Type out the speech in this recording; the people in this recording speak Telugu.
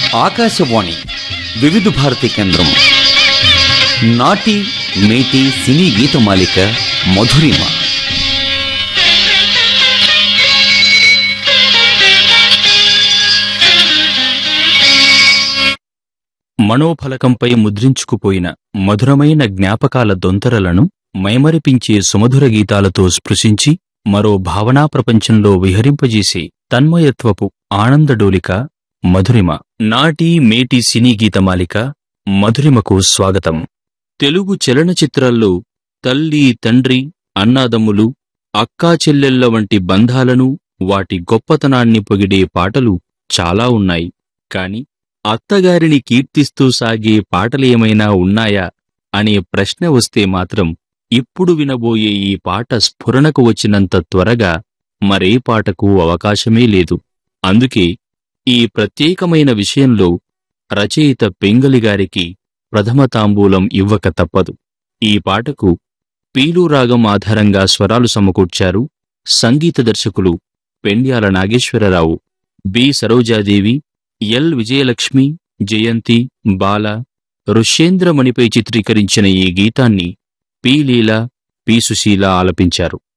ఆకాశవాణి వివిధ భారతి కేంద్రం నాటి మేటి సినీ గీతమాలిక మధురిమ మనోఫలకంపై ముద్రించుకుపోయిన మధురమైన జ్ఞాపకాల దొంతరలను మైమరిపించే సుమధుర గీతాలతో స్పృశించి మరో భావనా ప్రపంచంలో విహరింపజేసే తన్మయత్వపు ఆనందడోలిక మధురిమ నాటి మేటి సినీ గీతమాలిక మధురిమకు స్వాగతం తెలుగు చలనచిత్రాల్లో తల్లి తండ్రి అన్నాదమ్ములు అక్కా చెల్లెళ్ల వంటి బంధాలను వాటి గొప్పతనాన్ని పొగిడే పాటలు చాలా ఉన్నాయి కాని అత్తగారిని కీర్తిస్తూ సాగే పాటలేమైనా ఉన్నాయా అనే ప్రశ్న వస్తే మాత్రం ఇప్పుడు వినబోయే ఈ పాట స్ఫురణకు వచ్చినంత త్వరగా మరే పాటకు అవకాశమే లేదు అందుకే ఈ ప్రత్యేకమైన విషయంలో రచయిత పెంగలి గారికి ప్రథమ తాంబూలం ఇవ్వక తప్పదు ఈ పాటకు పీలు రాగం ఆధారంగా స్వరాలు సమకూర్చారు సంగీత దర్శకులు పెండ్యాల నాగేశ్వరరావు బి సరోజాదేవి ఎల్ విజయలక్ష్మి జయంతి బాల ఋష్యేంద్రమణిపై చిత్రీకరించిన ఈ గీతాన్ని పి లీల పి సుశీల ఆలపించారు